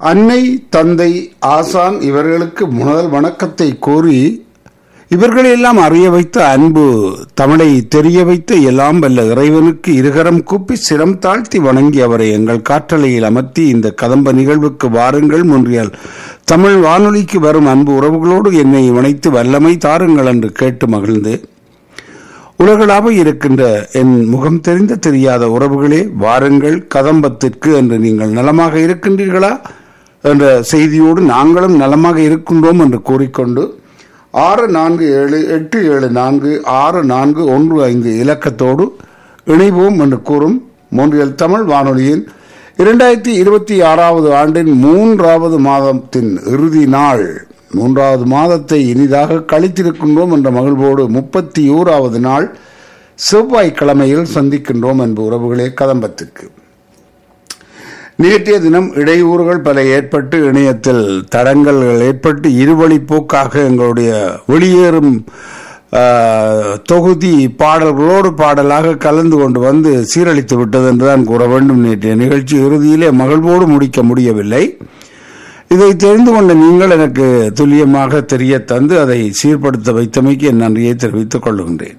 அன்னை தந்தை ஆசான் இவர்களுக்கு முதல் வணக்கத்தை கூறி இவர்களெல்லாம் அறிய வைத்த அன்பு தமிழை தெரிய வைத்த எல்லாம் வல்ல இறைவனுக்கு இருகரம் கூப்பி சிரம் தாழ்த்தி வணங்கி அவரை எங்கள் காற்றலையில் அமர்த்தி இந்த கதம்ப நிகழ்வுக்கு வாருங்கள் முன்றியால் தமிழ் வானொலிக்கு வரும் அன்பு உறவுகளோடு என்னை இணைத்து வல்லமை தாருங்கள் என்று கேட்டு மகிழ்ந்து உலகளாக இருக்கின்ற என் முகம் தெரிந்த தெரியாத உறவுகளே வாருங்கள் கதம்பத்திற்கு என்று நீங்கள் நலமாக இருக்கின்றீர்களா என்ற செய்தியோடு நாங்களும் நலமாக இருக்கின்றோம் என்று கூறிக்கொண்டு ஆறு நான்கு ஏழு எட்டு ஏழு நான்கு ஆறு நான்கு ஒன்று ஐந்து இலக்கத்தோடு இணைவோம் என்று கூறும் மூன்றியல் தமிழ் வானொலியின் இரண்டாயிரத்தி இருபத்தி ஆறாவது ஆண்டின் மூன்றாவது மாதத்தின் இறுதி நாள் மூன்றாவது மாதத்தை இனிதாக கழித்திருக்கின்றோம் என்ற மகிழ்வோடு முப்பத்தி ஓராவது நாள் செவ்வாய்க்கிழமையில் சந்திக்கின்றோம் என்ப உறவுகளே கதம்பத்திற்கு நேற்றைய தினம் இடையூறுகள் பல ஏற்பட்டு இணையத்தில் தடங்கல்கள் ஏற்பட்டு இருவழி போக்காக எங்களுடைய வெளியேறும் தொகுதி பாடல்களோடு பாடலாக கலந்து கொண்டு வந்து சீரழித்து விட்டது என்றுதான் கூற வேண்டும் நேற்றைய நிகழ்ச்சி இறுதியிலே மகிழ்வோடு முடிக்க முடியவில்லை இதை தெரிந்து கொண்ட நீங்கள் எனக்கு துல்லியமாக தெரிய தந்து அதை சீர்படுத்த வைத்தமைக்கு என் நன்றியை தெரிவித்துக் கொள்கின்றேன்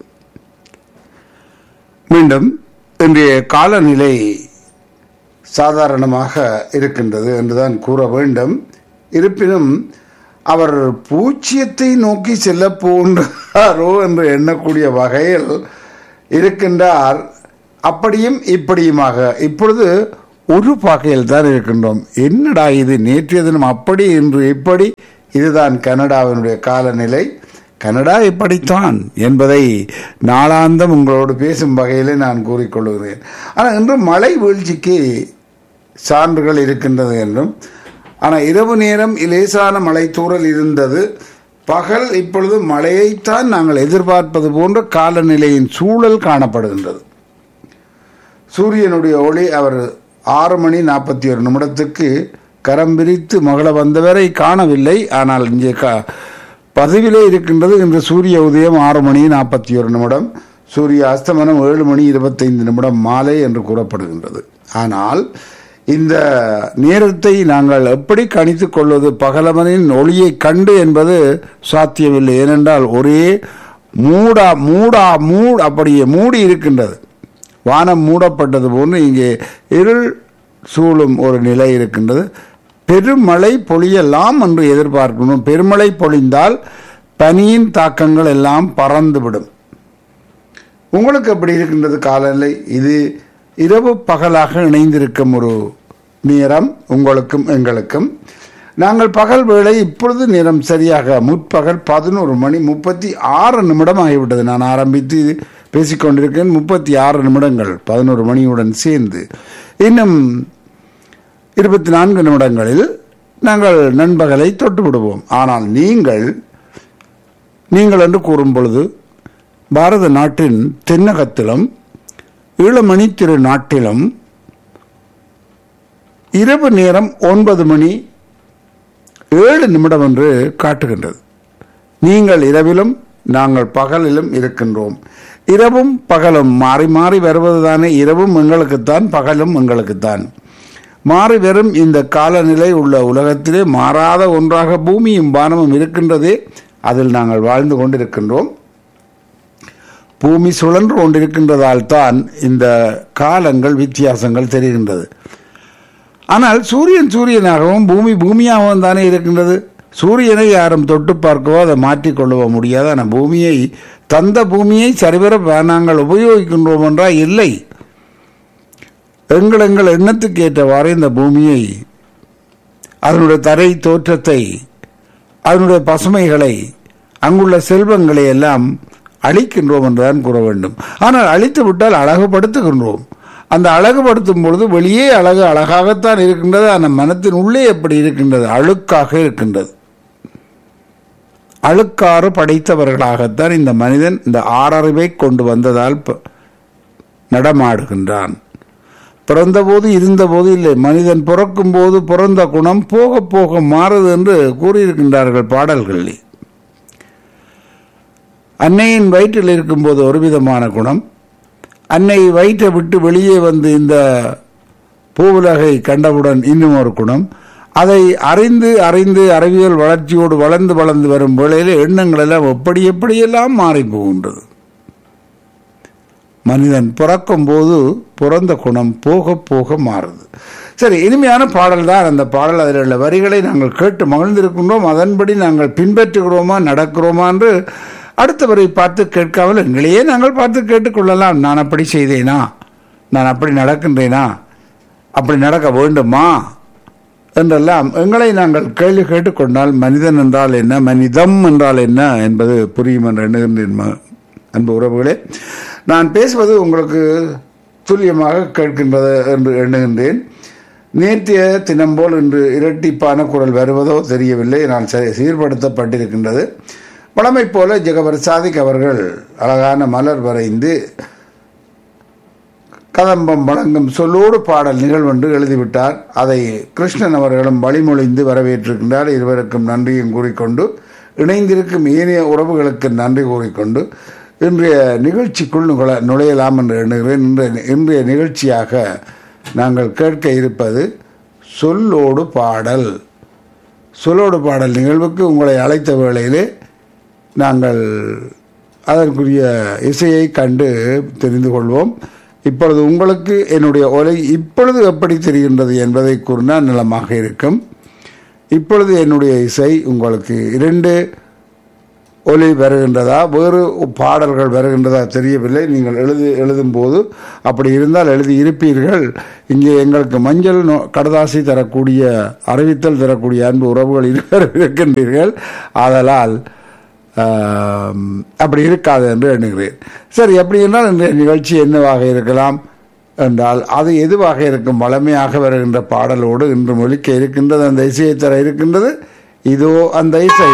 மீண்டும் இன்றைய காலநிலை சாதாரணமாக இருக்கின்றது என்றுதான் கூற வேண்டும் இருப்பினும் அவர் பூச்சியத்தை நோக்கி செல்ல போன்றாரோ என்று எண்ணக்கூடிய வகையில் இருக்கின்றார் அப்படியும் இப்படியுமாக இப்பொழுது ஒரு பாகையில் தான் இருக்கின்றோம் என்னடா இது நேற்றைய தினம் அப்படி இன்று இப்படி இதுதான் கனடாவினுடைய காலநிலை கனடா இப்படித்தான் என்பதை நாளாந்தம் உங்களோடு பேசும் வகையிலே நான் கூறிக்கொள்கிறேன் ஆனால் இன்று மழை வீழ்ச்சிக்கு சான்றுகள் இருக்கின்றது என்றும் ஆனால் இரவு நேரம் லேசான மழை தூறல் இருந்தது பகல் இப்பொழுது மழையைத்தான் நாங்கள் எதிர்பார்ப்பது போன்ற காலநிலையின் சூழல் காணப்படுகின்றது சூரியனுடைய ஒளி அவர் ஆறு மணி நாற்பத்தி ஒரு நிமிடத்துக்கு கரம் விரித்து மகள வந்தவரை காணவில்லை ஆனால் இங்கே கா பதவியிலே இருக்கின்றது இன்று சூரிய உதயம் ஆறு மணி நாற்பத்தி ஒரு நிமிடம் சூரிய அஸ்தமனம் ஏழு மணி இருபத்தைந்து நிமிடம் மாலை என்று கூறப்படுகின்றது ஆனால் இந்த நேரத்தை நாங்கள் எப்படி கணித்துக் கொள்வது பகலவனின் ஒளியை கண்டு என்பது சாத்தியமில்லை ஏனென்றால் ஒரே மூடா மூடா மூட் அப்படியே மூடி இருக்கின்றது வானம் மூடப்பட்டது போன்று இங்கே இருள் சூழும் ஒரு நிலை இருக்கின்றது பெருமழை பொழியலாம் என்று எதிர்பார்க்கணும் பெருமழை பொழிந்தால் பனியின் தாக்கங்கள் எல்லாம் பறந்துவிடும் உங்களுக்கு எப்படி இருக்கின்றது காலநிலை இது இரவு பகலாக இணைந்திருக்கும் ஒரு நேரம் உங்களுக்கும் எங்களுக்கும் நாங்கள் பகல் வேளை இப்பொழுது நேரம் சரியாக முற்பகல் பதினோரு மணி முப்பத்தி ஆறு நிமிடம் ஆகிவிட்டது நான் ஆரம்பித்து பேசிக்கொண்டிருக்கேன் முப்பத்தி ஆறு நிமிடங்கள் பதினோரு மணியுடன் சேர்ந்து இன்னும் இருபத்தி நான்கு நிமிடங்களில் நாங்கள் நண்பகலை தொட்டு விடுவோம் ஆனால் நீங்கள் நீங்கள் என்று கூறும் பொழுது பாரத நாட்டின் தென்னகத்திலும் ஈழமணி திரு நாட்டிலும் இரவு நேரம் ஒன்பது மணி ஏழு நிமிடம் என்று காட்டுகின்றது நீங்கள் இரவிலும் நாங்கள் பகலிலும் இருக்கின்றோம் இரவும் பகலும் மாறி மாறி வருவதுதானே இரவும் எங்களுக்குத்தான் பகலும் எங்களுக்குத்தான் மாறி வரும் இந்த காலநிலை உள்ள உலகத்திலே மாறாத ஒன்றாக பூமியும் வானமும் இருக்கின்றதே அதில் நாங்கள் வாழ்ந்து கொண்டிருக்கின்றோம் பூமி சுழன்று கொண்டிருக்கின்றதால் தான் இந்த காலங்கள் வித்தியாசங்கள் தெரிகின்றது ஆனால் சூரியன் சூரியனாகவும் பூமி பூமியாகவும் தானே இருக்கின்றது சூரியனை யாரும் தொட்டு பார்க்கவோ அதை மாற்றிக்கொள்ளவோ முடியாது ஆனால் பூமியை தந்த பூமியை சரிவர நாங்கள் உபயோகிக்கின்றோம் என்றால் இல்லை எங்கள் எங்கள் எண்ணத்துக்கு ஏற்றவாறு இந்த பூமியை அதனுடைய தரை தோற்றத்தை அதனுடைய பசுமைகளை அங்குள்ள செல்வங்களை எல்லாம் அழிக்கின்றோம் என்றுதான் கூற வேண்டும் ஆனால் அழித்து விட்டால் அழகுபடுத்துகின்றோம் அந்த அழகுபடுத்தும் பொழுது வெளியே அழகு அழகாகத்தான் இருக்கின்றது ஆனால் மனத்தின் உள்ளே எப்படி இருக்கின்றது அழுக்காக இருக்கின்றது அழுக்காறு படைத்தவர்களாகத்தான் இந்த மனிதன் இந்த ஆறறிவை கொண்டு வந்ததால் நடமாடுகின்றான் பிறந்தபோது இருந்தபோது இல்லை மனிதன் பிறக்கும் போது பிறந்த குணம் போக போக மாறுது என்று கூறியிருக்கின்றார்கள் பாடல்களில் அன்னையின் வயிற்றில் இருக்கும்போது ஒரு விதமான குணம் அன்னை வயிற்றை விட்டு வெளியே வந்து இந்த பூவுலகை கண்டவுடன் இன்னும் ஒரு குணம் அதை அறிந்து அறிந்து அறிவியல் வளர்ச்சியோடு வளர்ந்து வளர்ந்து வரும் வேளையில் எண்ணங்கள் எல்லாம் எப்படி எப்படியெல்லாம் மாறி போகின்றது மனிதன் பிறக்கும் போது பிறந்த குணம் போக போக மாறுது சரி இனிமையான பாடல் தான் அந்த பாடல் அதில் உள்ள வரிகளை நாங்கள் கேட்டு மகிழ்ந்திருக்கின்றோம் அதன்படி நாங்கள் பின்பற்றுகிறோமா நடக்கிறோமா என்று அடுத்தவரை பார்த்து கேட்காமல் எங்களையே நாங்கள் பார்த்து கேட்டுக்கொள்ளலாம் நான் அப்படி செய்தேனா நான் அப்படி நடக்கின்றேனா அப்படி நடக்க வேண்டுமா என்றெல்லாம் எங்களை நாங்கள் கேள்வி கேட்டுக்கொண்டால் மனிதன் என்றால் என்ன மனிதம் என்றால் என்ன என்பது புரியும் என்று எண்ணுகின்றேன் ம- அன்பு உறவுகளே நான் பேசுவது உங்களுக்கு துல்லியமாக கேட்கின்றது என்று எண்ணுகின்றேன் நேற்றைய தினம் போல் இன்று இரட்டிப்பான குரல் வருவதோ தெரியவில்லை நான் சரி சீர்படுத்தப்பட்டிருக்கின்றது வழமை போல ஜெகவர் சாதிக் அவர்கள் அழகான மலர் வரைந்து கதம்பம் வழங்கும் சொல்லோடு பாடல் நிகழ்வென்று எழுதிவிட்டார் அதை கிருஷ்ணன் அவர்களும் வழிமொழிந்து வரவேற்றிருக்கின்றார் இருவருக்கும் நன்றியும் கூறிக்கொண்டு இணைந்திருக்கும் ஏனைய உறவுகளுக்கு நன்றி கூறிக்கொண்டு இன்றைய நிகழ்ச்சிக்குள் நுழ- நுழையலாம் என்று எண்ணுகிறேன் இன்றைய இன்றைய நிகழ்ச்சியாக நாங்கள் கேட்க இருப்பது சொல்லோடு பாடல் சொல்லோடு பாடல் நிகழ்வுக்கு உங்களை அழைத்த வேளையிலே நாங்கள் அதற்குரிய இசையை கண்டு தெரிந்து கொள்வோம் இப்பொழுது உங்களுக்கு என்னுடைய ஒலை இப்பொழுது எப்படி தெரிகின்றது என்பதை கூறினால் நலமாக இருக்கும் இப்பொழுது என்னுடைய இசை உங்களுக்கு இரண்டு ஒலி வருகின்றதா வேறு பாடல்கள் வருகின்றதா தெரியவில்லை நீங்கள் எழுதி எழுதும்போது அப்படி இருந்தால் எழுதி இருப்பீர்கள் இங்கே எங்களுக்கு மஞ்சள் நோ- கடதாசி தரக்கூடிய அறிவித்தல் தரக்கூடிய அன்பு உறவுகள் இருவர் இருக்கின்றீர்கள் ஆதலால் ஆம், அப்படி இருக்காது என்று எண்ணுகிறேன் சரி எப்படி என்றால் இந்த நிகழ்ச்சி என்னவாக இருக்கலாம் என்றால் அது எதுவாக இருக்கும் வளமையாக வருகின்ற பாடலோடு இன்று ஒலிக்க இருக்கின்றது அந்த இசையை தர இருக்கின்றது இதோ அந்த இசை